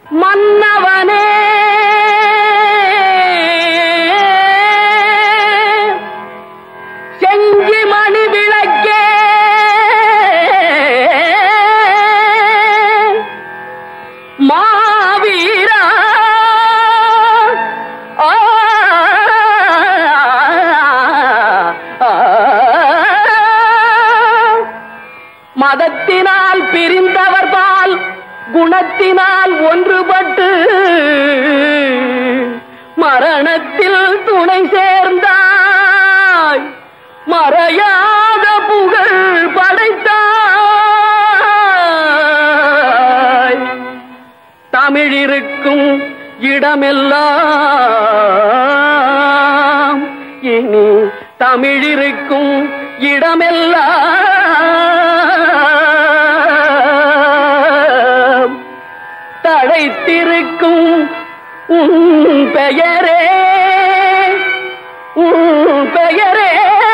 மன்னவனே செஞ்சி மணி விளக்கே மாவீரா ஆ, ஆ, மதத்தினால் பிரிந்தவர் பால் குணத்தினால் ஒன்றுபட்டு மரணத்தில் துணை சேர்ந்தாய் மறையாத புகழ் படைத்தாய் தமிழிருக்கும் இடமெல்லாம் இனி தமிழிருக்கும் இடமெல்லாம் தழைத்திருக்கும் உன் பெயரே உன் பெயரே